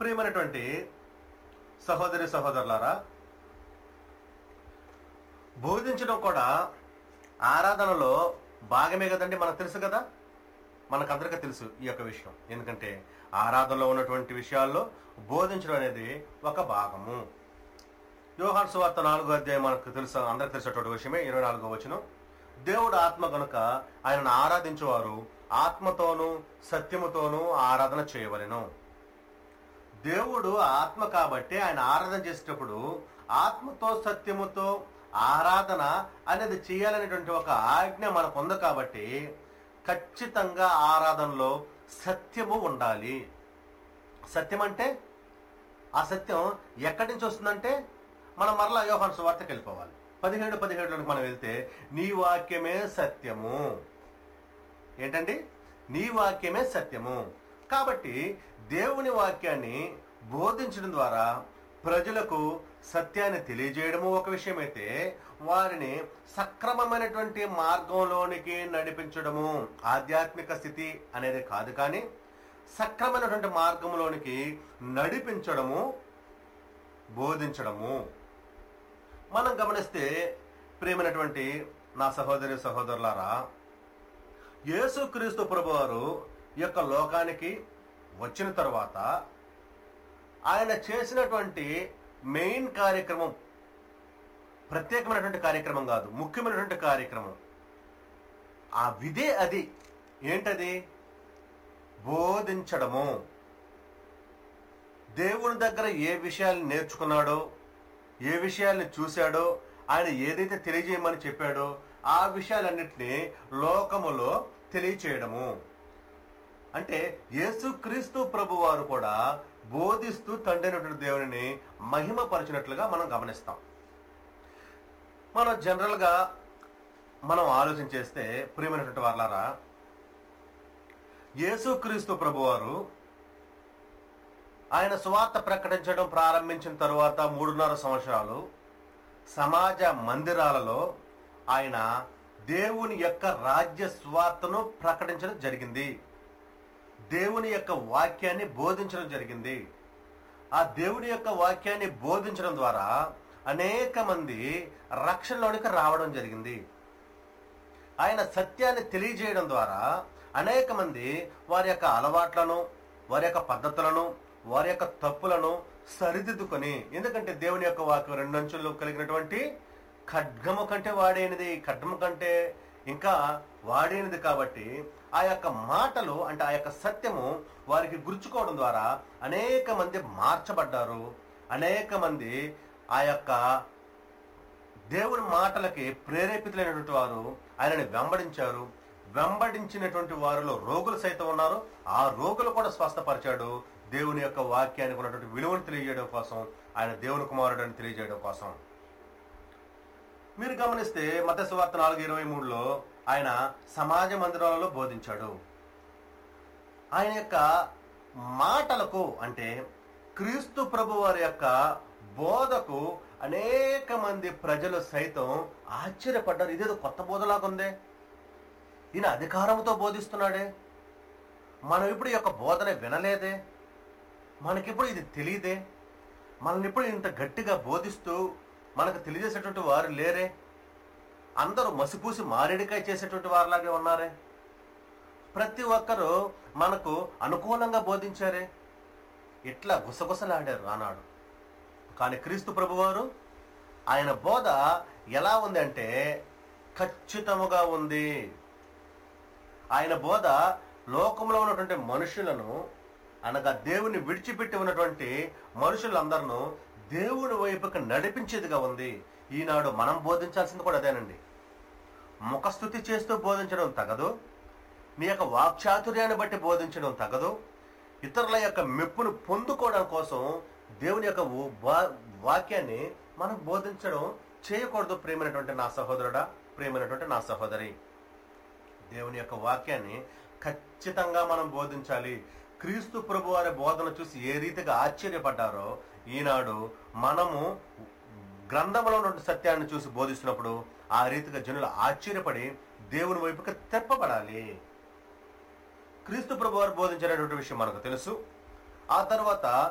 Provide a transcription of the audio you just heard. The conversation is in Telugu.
ప్రియమైనటువంటి సహోదరి సహోదరులారా బోధించడం కూడా ఆరాధనలో భాగమే కదండి మనకు తెలుసు కదా మనకందరికీ తెలుసు ఈ యొక్క విషయం ఎందుకంటే ఆరాధనలో ఉన్నటువంటి విషయాల్లో బోధించడం అనేది ఒక భాగము యోహాన్ సువార్త నాలుగో అధ్యాయం మనకు తెలుసు అందరికి తెలిసేటువంటి విషయమే ఇరవై నాలుగో వచనం దేవుడు ఆత్మ గనుక ఆయనను ఆరాధించేవారు ఆత్మతోనూ సత్యముతోనూ ఆరాధన చేయవలెను దేవుడు ఆత్మ కాబట్టి ఆయన ఆరాధన చేసేటప్పుడు ఆత్మతో సత్యముతో ఆరాధన అనేది చేయాలనేటువంటి ఒక ఆజ్ఞ మనకు ఉంది కాబట్టి ఖచ్చితంగా ఆరాధనలో సత్యము ఉండాలి సత్యం అంటే ఆ సత్యం ఎక్కడి నుంచి వస్తుందంటే మనం మరలా యోహాను సువార్తకి వెళ్ళిపోవాలి పదిహేడు పదిహేడులోకి మనం వెళ్తే నీ వాక్యమే సత్యము ఏంటండి నీ వాక్యమే సత్యము కాబట్టి దేవుని వాక్యాన్ని బోధించడం ద్వారా ప్రజలకు సత్యాన్ని తెలియజేయడము ఒక విషయమైతే వారిని సక్రమమైనటువంటి మార్గంలోనికి నడిపించడము ఆధ్యాత్మిక స్థితి అనేది కాదు కానీ సక్రమైనటువంటి మార్గంలోనికి నడిపించడము బోధించడము మనం గమనిస్తే ప్రేమైనటువంటి నా సహోదరి సహోదరులారా యేసుక్రీస్తు ప్రభువారు ఈ యొక్క లోకానికి వచ్చిన తర్వాత ఆయన చేసినటువంటి మెయిన్ కార్యక్రమం ప్రత్యేకమైనటువంటి కార్యక్రమం కాదు ముఖ్యమైనటువంటి కార్యక్రమం ఆ విధే అది ఏంటది బోధించడము దేవుని దగ్గర ఏ విషయాలు నేర్చుకున్నాడో ఏ విషయాల్ని చూశాడో ఆయన ఏదైతే తెలియజేయమని చెప్పాడో ఆ విషయాలన్నింటినీ లోకములో తెలియచేయడము అంటే యేసుక్రీస్తు ప్రభు వారు కూడా బోధిస్తూ తండ్రినటువంటి దేవుని మహిమపరిచినట్లుగా మనం గమనిస్తాం మనం జనరల్గా మనం ఆలోచన చేస్తే ప్రియమైనటువంటి వాళ్ళారా యేసుక్రీస్తు ప్రభువారు ఆయన సువార్త ప్రకటించడం ప్రారంభించిన తరువాత మూడున్నర సంవత్సరాలు సమాజ మందిరాలలో ఆయన దేవుని యొక్క రాజ్య స్వార్థను ప్రకటించడం జరిగింది దేవుని యొక్క వాక్యాన్ని బోధించడం జరిగింది ఆ దేవుని యొక్క వాక్యాన్ని బోధించడం ద్వారా అనేక మంది రక్షణలోనికి రావడం జరిగింది ఆయన సత్యాన్ని తెలియజేయడం ద్వారా అనేక మంది వారి యొక్క అలవాట్లను వారి యొక్క పద్ధతులను వారి యొక్క తప్పులను సరిదిద్దుకొని ఎందుకంటే దేవుని యొక్క వాక్యం రెండు అంచులు కలిగినటువంటి ఖడ్గము కంటే వాడైనది ఖడ్గము కంటే ఇంకా వాడైనది కాబట్టి ఆ యొక్క మాటలు అంటే ఆ యొక్క సత్యము వారికి గుర్చుకోవడం ద్వారా అనేక మంది మార్చబడ్డారు అనేక మంది ఆ యొక్క దేవుని మాటలకి ప్రేరేపితులైనటువంటి వారు ఆయనని వెంబడించారు వెంబడించినటువంటి వారిలో రోగులు సైతం ఉన్నారు ఆ రోగులు కూడా స్వస్థపరిచాడు దేవుని యొక్క వాక్యానికి ఉన్నటువంటి విలువను తెలియజేయడం కోసం ఆయన దేవుని కుమారుడు అని తెలియజేయడం కోసం మీరు గమనిస్తే మత సువార్త నాలుగు ఇరవై మూడులో ఆయన సమాజ మందిరాలలో బోధించాడు ఆయన యొక్క మాటలకు అంటే క్రీస్తు ప్రభు వారి యొక్క బోధకు అనేక మంది ప్రజలు సైతం ఆశ్చర్యపడ్డారు ఇదేదో కొత్త బోధలాగా ఉందే ఈయన అధికారంతో బోధిస్తున్నాడే మనం ఇప్పుడు ఈ యొక్క బోధన వినలేదే మనకిప్పుడు ఇది తెలియదే మనల్ని ఇప్పుడు ఇంత గట్టిగా బోధిస్తూ మనకు తెలియజేసేటువంటి వారు లేరే అందరూ మసిపూసి మారేడికాయ చేసేటువంటి వారిలాగే ఉన్నారే ప్రతి ఒక్కరూ మనకు అనుకూలంగా బోధించారే ఇట్లా గుసగుసలాడారు ఆనాడు కానీ క్రీస్తు ప్రభువారు ఆయన బోధ ఎలా ఉంది అంటే ఖచ్చితముగా ఉంది ఆయన బోధ లోకంలో ఉన్నటువంటి మనుషులను అనగా దేవుని విడిచిపెట్టి ఉన్నటువంటి మనుషులందరినూ దేవుని వైపుకి నడిపించేదిగా ఉంది ఈనాడు మనం బోధించాల్సింది కూడా అదేనండి ముఖస్థుతి చేస్తూ బోధించడం తగదు నీ యొక్క వాక్చాతుర్యాన్ని బట్టి బోధించడం తగదు ఇతరుల యొక్క మెప్పును పొందుకోవడం కోసం దేవుని యొక్క వా- వాక్యాన్ని మనం బోధించడం చేయకూడదు ప్రేమైనటువంటి నా సహోదరుడా ప్రేమైనటువంటి నా సహోదరి దేవుని యొక్క వాక్యాన్ని ఖచ్చితంగా మనం బోధించాలి క్రీస్తు ప్రభు వారి బోధన చూసి ఏ రీతిగా ఆశ్చర్యపడ్డారో ఈనాడు మనము గ్రంథంలో ఉన్న సత్యాన్ని చూసి బోధిస్తున్నప్పుడు ఆ రీతిగా జనులు ఆశ్చర్యపడి దేవుని వైపుకి తెప్పబడాలి క్రీస్తు ప్రభు వారు బోధించినటువంటి విషయం మనకు తెలుసు ఆ తర్వాత